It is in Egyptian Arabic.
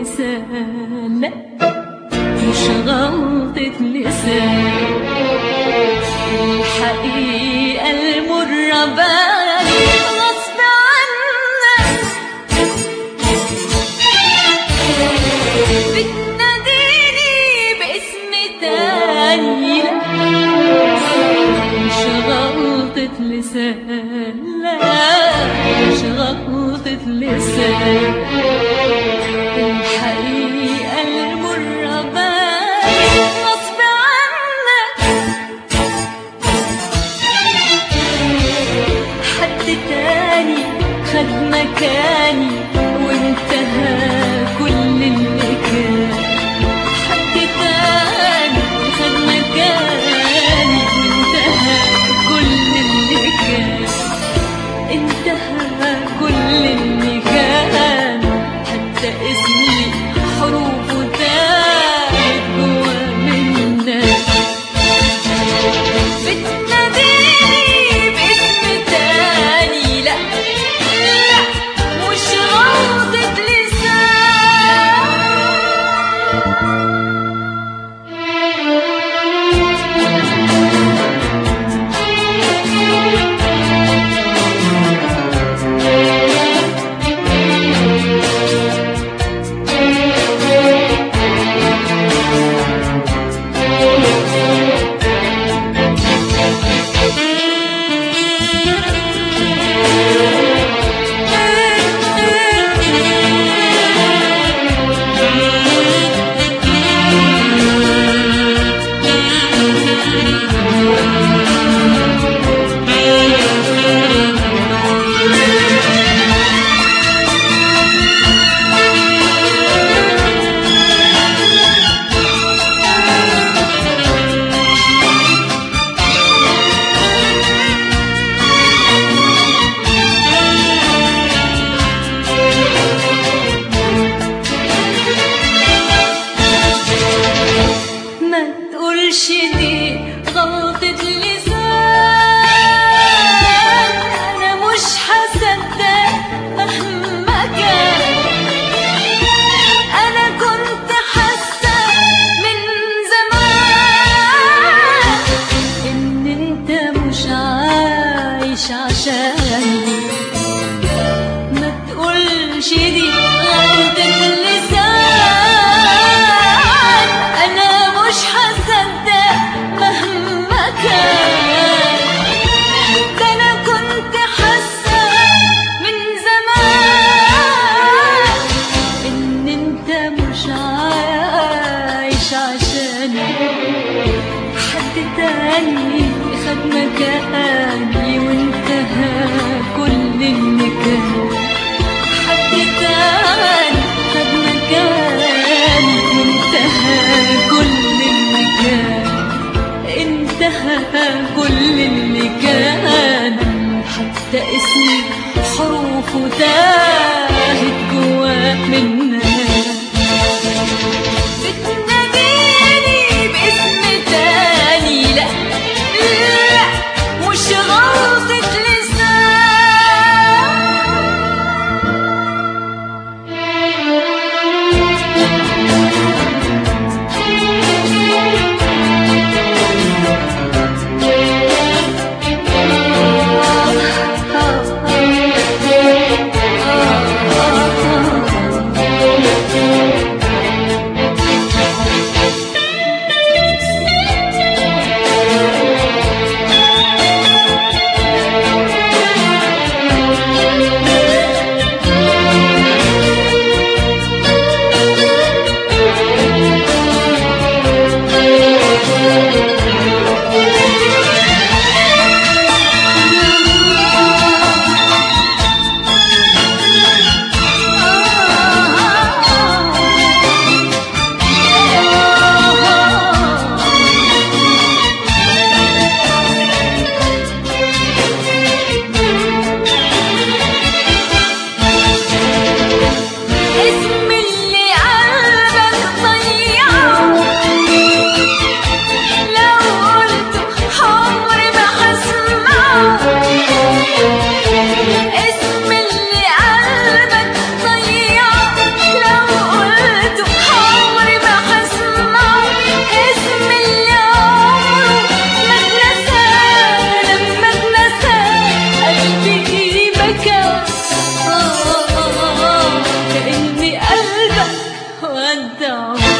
لسان لا مش غلطة لسان الحقيقة المرة بالي غصب عنك بتناديني باسم تاني لا مش غلطة لسان لا مش غلطة لسان الحقيقة المرة بالي غصب عنك حد تاني خد مكاني وانتهى كل اللي كان حد تاني خد مكاني وانتهى كل اللي كان انتهى كل اللي كان حتى اسمي حروفه تاهت جوا منك بتناديني باسم تاني لا لا مش غلطة لسان ما تقولش دي غلطة لسان أنا مش هصدق مهما كان أنا كنت حاسة من زمان إن أنت مش عايش عشاني ما تقولش دي غلطة لسان أنا مش هصدق مهما كان ده أنا كنت حاسة من زمان إن أنت مش عايش عشاني حد تاني خد مكاني وانتهى كل اللي كان حد تاني خد مكاني وانتهى كل اللي كان انتهى كل اللي كان حتى اسمي حروفه تاهت جوا منك بتناديني باسم تاني لا لا مش غلط الدعوة